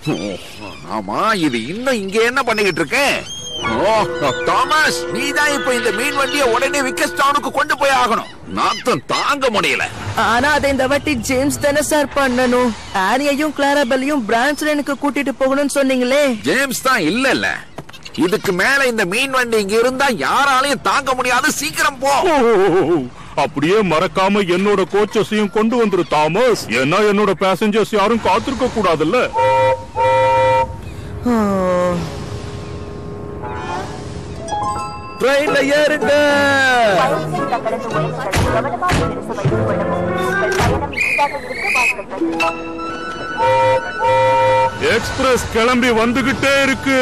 ஆமா இது இன்னும் இங்க என்ன பண்ணிக்கிட்டு இருக்கேன் ஓ தாமஸ் நீ தான் இப்ப இந்த மீன் வண்டியை உடனே விக்கஸ் டவுனுக்கு கொண்டு போய் ஆகணும் நாத்தம் தாங்க முடியல ஆனா அதை இந்த வாட்டி ஜேம்ஸ் தானே சார் பண்ணணும் ஆரியையும் கிளாரபெல்லையும் பிரான்ஸ்லனுக்கு கூட்டிட்டு போகணும்னு சொன்னீங்களே ஜேம்ஸ் தான் இல்ல இல்ல இதுக்கு மேல இந்த மீன் வண்டி இங்க இருந்தா யாராலையும் தாங்க முடியாது சீக்கிரம் போ ஓ, அப்படியே மறக்காம என்னோட கோச்சஸையும் கொண்டு வந்துரு தாமஸ் ஏன்னா என்னோட பேசஞ்சர்ஸ் யாரும் காத்திருக்க கூடாதுல்ல ட்ரெயின்ல ஏறுங்க பயணிகள் தங்களது உடைமைகளை கவனமாக நிறுத்த வைத்துக் கொள்ளவும் உங்கள் பயணம் எளிதாக இருக்க வாழ்த்துக்கள் எக்ஸ்பிரஸ் கிளம்பி வந்துகிட்டே இருக்கு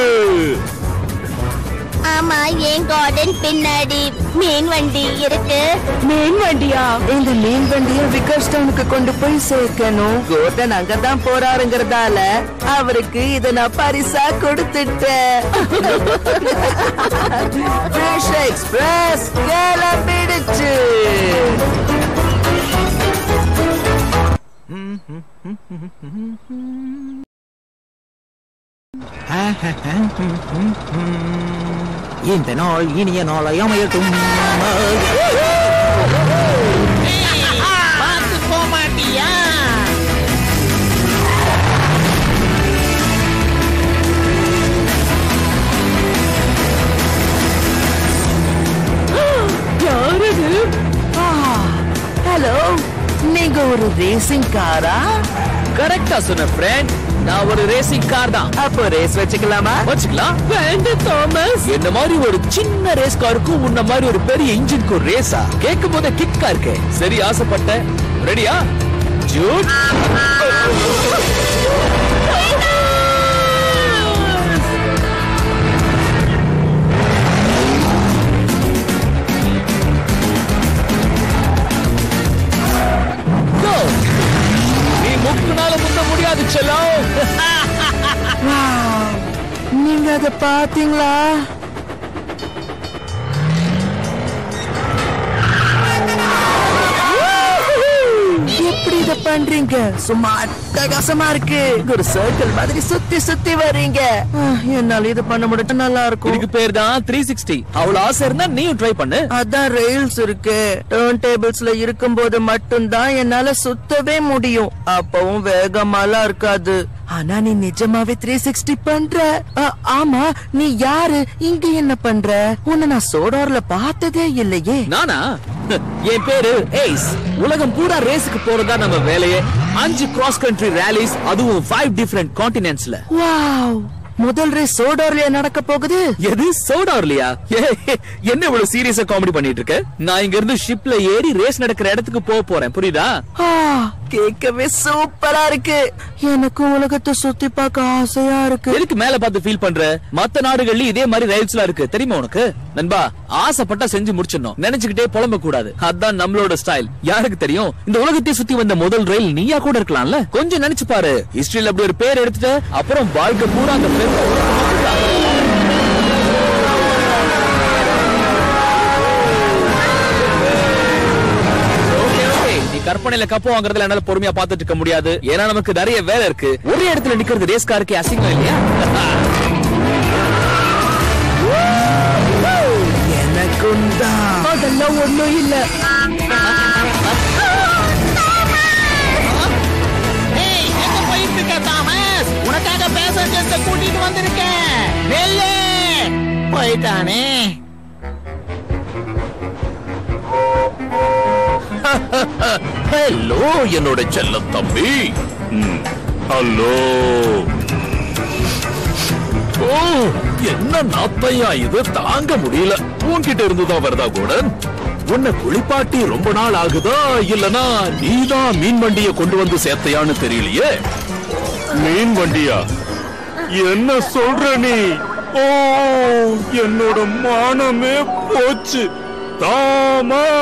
ஆமா என் கார்டன் பின்னாடி மீன் வண்டி இருக்கு மீன் வண்டியா இந்த மீன் வண்டிய விக்கர்ஸ் டவுனுக்கு கொண்டு போய் சேர்க்கணும் கோர்டன் அங்கதான் போறாருங்கிறதால அவருக்கு இத நான் பரிசா கொடுத்துட்டேன் Fish எக்ஸ்பிரஸ் கிளம்பிடுச்சு இந்த நாள் இனிய நாளாய் அமையட்டும் பார்த்து போக மாட்டியா யாரது ஹலோ நீங்க ஒரு ரேசிங் காரா கரெக்டா சொன்ன ஃப்ரெண்ட் நான் ஒரு ரேசிங் கார் தான் அப்போ ரேஸ் வச்சுக்கலாமா வச்சுக்கலாம் வேண்டாம் தாமஸ் என்ன மாதிரி ஒரு சின்ன ரேஸ் காருக்கும் உன்ன மாதிரி ஒரு பெரிய இன்ஜினுக்கு ஒரு ரேஸா கேட்கும் போதே கிக்கா இருக்கு சரி ஆசைப்பட்ட ரெடியா ஜூட் Go! நீ முக்குனால முந்த முடியாது செல்லம் நீங்க அத பாத்தீங்களா எப்படி இத பண்றீங்க சும்மா அட்டகாசமா இருக்கு ஒரு சர்க்கிள் மாதிரி சுத்தி சுத்தி வர்றீங்க ஆஹ், என்னால இது பண்ண முடியும் நல்லா இருக்கும் இதுக்கு பேர் தான் த்ரீ சிக்ஸ்டி அவ்வளவு ஆசை இருந்தா நீயும் ட்ரை பண்ணு அதான் ரெயில்ஸ் இருக்கு டர்ன் டேபிள்ஸ்ல இருக்கும்போது மட்டும்தான் என்னால சுத்தவே முடியும் அப்பவும் வேகமாலாம் இருக்காது ஆனா நீ நிஜமாவே த்ரீ சிக்ஸ்டி பண்ற அ, ஆமா நீ யாரு இங்க என்ன பண்ற உன்னை நான் சோடார்ல பார்த்ததே இல்லையே நானா என் பேரு ஏஸ் உலகம் பூரா ரேஸுக்கு போறதா நம்ம வேலையே அஞ்சு கிராஸ் கண்ட்ரி ரேலிஸ் அதுவும் ஃபைவ் டிஃபரெண்ட் கான்டினென்ட்ஸ்ல வாவ் முதல் ரேஸ் சோடார்லயே நடக்க போகுது எது சோடா இல்லையா என்ன இவ்வளவு சீரியஸா காமெடி பண்ணிட்டு இருக்க நான் இங்க இருந்து ஷிப்ல ஏறி ரேஸ் நடக்கிற இடத்துக்கு போக போறேன் புரியுதா ஆ, கேட்கவே சூப்பரா இருக்கு எனக்கும் உலகத்தை சுத்தி பார்க்க ஆசையா இருக்கு எதுக்கு மேல பார்த்து ஃபீல் பண்ற மத்த நாடுகள்ல இதே மாதிரி ரயில்ஸ்லாம் இருக்கு தெரியுமா உனக்கு நண்பா ஆசைப்பட்டா செஞ்சு முடிச்சிடணும் நினைச்சுக்கிட்டே புலம்ப கூடாது அதான் நம்மளோட ஸ்டைல் யாருக்கு தெரியும் இந்த உலகத்தை சுத்தி வந்த முதல் ரயில் நீயா கூட இருக்கலாம்ல கொஞ்சம் நினைச்சு பாரு ஹிஸ்டரியில அப்படி ஒரு பேர் எடுத்துட்டு அப்புறம் வாழ்க்கை பூரா அந்த பேர் Okay, okay. நீ கற்பனையில கப்பு வாங்குறதுல என்னால பொறுமையா பார்த்துட்டு இருக்க முடியாது ஏன்னா நமக்கு நிறைய வேலை இருக்கு ஒரே இடத்துல நிக்கிறது ரேஸ் காருக்கு அசிங்கம் இல்லையா எனக்கும் தான் அதெல்லாம் ஒண்ணும் இல்ல ஏய் எங்க போயிட்டு இருக்க தாமஸ் உனக்காக பேசஞ்சர்ஸ கூட்டிட்டு வந்திருக்கேன் நெல்லு போயிட்டானே ஹலோ என்னோட செல்லம் தம்பி ஹலோ ஓ என்ன நாத்தையா இது தாங்க முடியல உன்கிட்ட இருந்துதான் வருதா கூடன் உன்னை குளிப்பாட்டி ரொம்ப நாள் ஆகுதா இல்லனா நீதான் மீன் வண்டிய கொண்டு வந்து சேர்த்தையான்னு தெரியலையே மீன் வண்டியா என்ன சொல்ற நீ ஓ என்னோட மானமே போச்சு தாமஸ்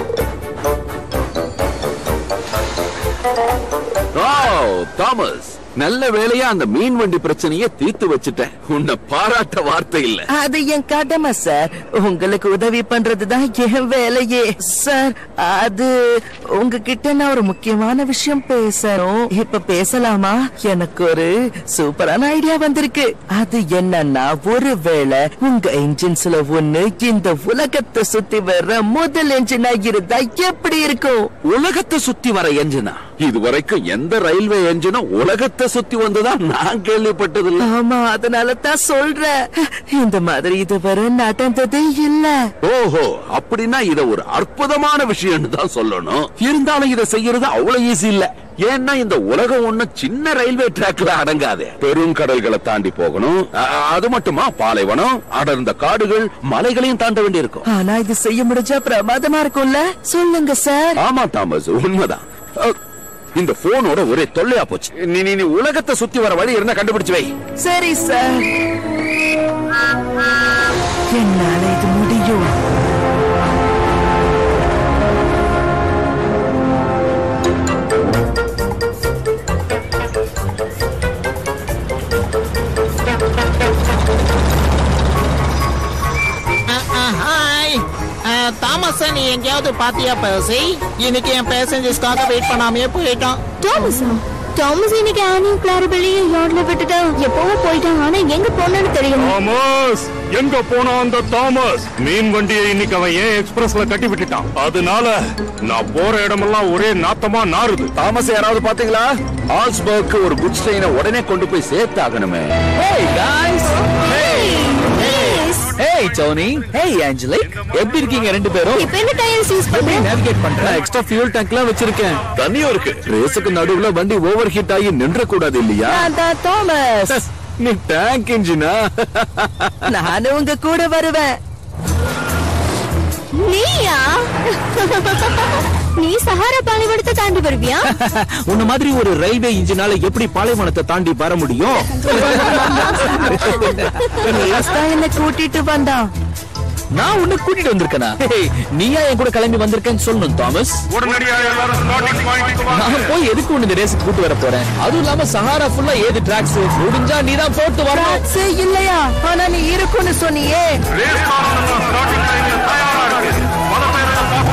ஓ தாமஸ் நல்ல வேலையா அந்த மீன் வண்டி பிரச்சனையை தீர்த்து வச்சுட்டேன் உன்னை பாராட்ட வார்த்தை இல்ல அது என் கடமை சார் உங்களுக்கு உதவி பண்றதுதான் என் வேலையே சார் அது உங்ககிட்ட நான் ஒரு முக்கியமான விஷயம் பேசணும் இப்ப பேசலாமா எனக்கு ஒரு சூப்பரான ஐடியா வந்திருக்கு அது என்னன்னா ஒருவேளை உங்க என்ஜின்ஸ்ல ஒண்ணு இந்த உலகத்தை சுத்தி வர்ற முதல் என்ஜினா இருந்தா எப்படி இருக்கும் உலகத்தை சுத்தி வர என்ஜினா இதுவரைக்கும் எந்த ரயில்வே என்ஜினும் உலகத்தை சுத்தி வந்ததா நான் கேள்விப்பட்டதில்ல ஆமா அதனால தான் சொல்றேன் இந்த மாதிரி இதுவரை நடந்ததே இல்ல ஓஹோ அப்படின்னா இத ஒரு அற்புதமான விஷயம்னு தான் சொல்லணும் இருந்தாலும் இத செய்யறது அவ்வளவு ஈஸி இல்ல ஏன்னா இந்த உலகம் ஒண்ணு சின்ன ரயில்வே ட்ராக்ல அடங்காது பெருங்கடல்களை தாண்டி போகணும் அ- அது மட்டுமா பாலைவனம் அடர்ந்த காடுகள் மலைகளையும் தாண்ட வேண்டியிருக்கும் ஆனா இது செய்ய முடிஞ்சா பிரமாதமா இருக்கும்ல சொல்லுங்க சார் ஆமா தாமஸ் உண்மைதான் அ, இந்த போனோட ஒரே தொல்லையா போச்சு நீ நீ நீ உலகத்தை சுத்தி வர வழி இருந்தா கண்டுபிடிச்சு வை சரி சார் என்னால இது முடியும் ஹாய் தாமஸ் நீ எங்கேயாவது பாத்தியா பேசி இன்னைக்கு என் பேசஞ்சர்ஸ்க்காக வெயிட் பண்ணாமையே போயிட்டான் தாமஸா தாமஸ் இன்னைக்கு ஆனியும் கிளாரபெல்லியும் யார்ட்ல விட்டுட்டா எப்பவும் போயிட்டான் ஆனா எங்க போனான்னு தெரியும் தாமஸ் எங்க போனா அந்த தாமஸ் மீன் வண்டியை இன்னைக்கு அவன் ஏன் எக்ஸ்பிரஸ்ல கட்டி விட்டுட்டான் அதனால நான் போற இடமெல்லாம் ஒரே நாத்தமா நாறுது தாமஸ் யாராவது பாத்தீங்களா ஆல்ஸ்பர்க்கு ஒரு குட்ஸ் ட்ரெயினை உடனே கொண்டு போய் சேர்த்தாகணுமே Hey guys! Hey! Hey Tony! Hey Angelic! எப்படி இருக்கீங்க ரெண்டு பேரும்? இப்ப என்ன டயர்ஸ் யூஸ் எப்படி பண்ற navigate பண்றேன்? எக்ஸ்ட்ரா ஃபியூல் டேங்க்லாம் வச்சிருக்கேன். தண்ணியும் இருக்கு ரேஸுக்கு நடுவுல வண்டி ஓவர் ஹீட் ஆகி நின்ற கூடாது இல்லையா நான் தான் தாமஸ் நீ டேங்க் இன்ஜினா நானும் உங்க கூட வருவேன் நீயா நீ சஹாரா பாலைவனத்தை தாண்டி வருவியா உன்ன மாதிரி ஒரு ரயில்வே இன்ஜினால எப்படி பாலைவனத்தை தாண்டி வர முடியும்? ரேஸ் தான் என்ன கூட்டிட்டு வந்தான் நான் உன்னை கூட்டிட்டு வந்திருக்கேனா? Hey, நீயா என் கூட கிளம்பி வந்திருக்கேன்னு சொல்லணும் தாமஸ். உடனடியா எல்லாரும் ஸ்டார்டிங் பாயிண்ட்க்கு நான் போய் எதுக்கு உன்னை இந்த ரேஸுக்கு கூட்டு வர போறேன்? அதுவும் இல்லாம சஹாரா ஃபுல்லா ஏது ட்ராக்ஸ் முடிஞ்சா நீ தான் போட்டு வரணும். டாக்ஸே இல்லையா ஆனா நீ இருக்குன்னு சொன்னியே ரேஸ் காரணம் ஸ்டார்டிங் லைன்ல தயாரா இருக்கு பல பேர்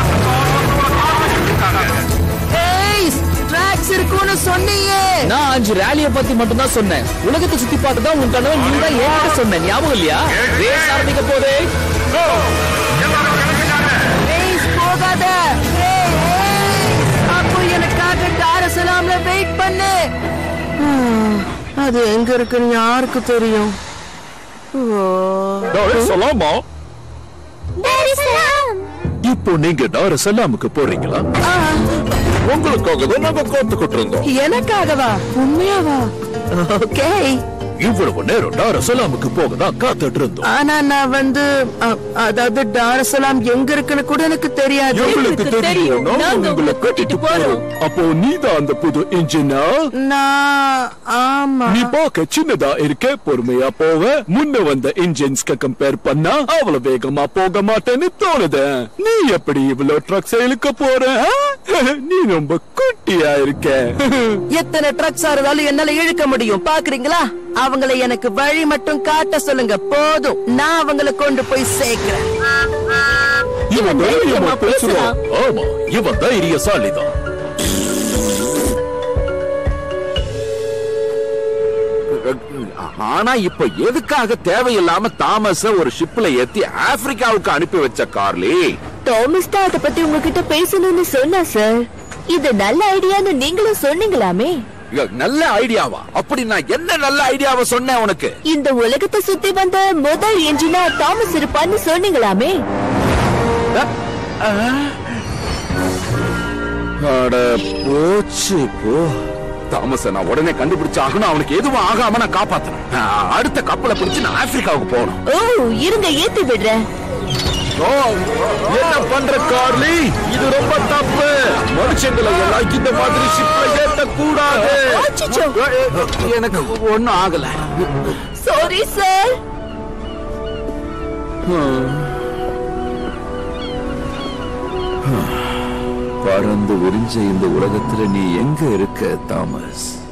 ஏய் ட்ராக்ஸ் இருக்குன்னு சொன்னியே நான் அஞ்சு ரேலிய பத்தி மட்டும் தான் சொன்னேன் உலகத்தை சுத்தி பார்த்து தான் உன் கணவன் நீ தான் ஏன் சொன்னேன் ஞாபகம் இல்லையா ரேஸ் ஆரம்பிக்க போதே ஏய் போகாத ஏய், ஏய். அப்போ எனக்காக டாரசலாம்ல வெயிட் பண்ணு ஹம், அது எங்க இருக்குன்னு யாருக்கு தெரியும் ஓ சொல்லாமா டாரிசலாம் இப்போ நீங்க டாரசலாமுக்கு போறீங்களா உங்களுக்காக தான் நாங்க காத்துக்கிட்டு இருந்தோம் எனக்காகவா உண்மையாவா ஓகே இவ்வளவு நேரம் டாரசலாமுக்கு போக தான் காத்துட்டு இருந்தோம் ஆனா நான் வந்து அ- அதாவது டாரசலாம் எங்க இருக்குன்னு கூட எனக்கு தெரியாது எங்களுக்கு தெரியும் நாங்க உங்களை கட்டிட்டு போறோம் அப்போ நீதான் அந்த புது இன்ஜினா நான் ஆமா நீ பார்க்க சின்னதா இருக்க பொறுமையா போவ முன்ன வந்த இன்ஜின்ஸ்க்கு கம்பேர் பண்ணா அவ்வளவு வேகமா போக மாட்டேன்னு தோணுது நீ எப்படி இவ்வளவு ட்ரக்ஸ் இழுக்க போற ஆ? நீ ரொம்ப குட்டியா இருக்க எத்தனை ட்ரக்ஸ் இருந்தாலும் என்னால இழுக்க முடியும் பாக்குறீங்களா அவங்கள எனக்கு வழி மட்டும் காட்ட சொல்லுங்க போதும் நான் அவங்கள கொண்டு போய் சேர்க்கிறேன் இவன் தைரியமா பேசுறான் ஆமா இவன் தைரியசாலிதான் ஆனா இப்ப எதுக்காக தேவையில்லாம தாமஸ ஒரு ஷிப்ல ஏத்தி ஆப்பிரிக்காவுக்கு அனுப்பி வச்ச கார்லி தாமஸ் தான் அதை பத்தி உங்ககிட்ட பேசணும்னு சொன்னா சார் இது நல்ல ஐடியான்னு நீங்களும் சொன்னீங்களாமே இங்க நல்ல ஐடியாவா அப்படி நான் என்ன நல்ல ஐடியாவை சொன்னேன் உனக்கு இந்த உலகத்தை சுத்தி வந்த முதல் என்ஜினா தாமஸ் இருப்பான்னு சொன்னீங்களாமே அட போச்சு போ தாமஸ நான் உடனே கண்டுபிடிச்சு ஆகணும் அவனுக்கு எதுவும் ஆகாம நான் காப்பாத்தணும் நான் அடுத்த கப்பலை பிடிச்சு நான் ஆப்பிரிக்காவுக்கு போகணும் ஓ இருங்க ஏத்தி விடுறேன் ஓ, என்ன பண்ற கார்லி இது ரொம்ப தப்பு மனுஷங்களை எல்லாம் இந்த மாதிரி ஷிப்ல ஏத்த கூடாது அச்சச்சோ. எனக்கு ஒண்ணும் ஆகல சாரி சார் பறந்து விரிஞ்ச இந்த உலகத்துல நீ எங்க இருக்க தாமஸ்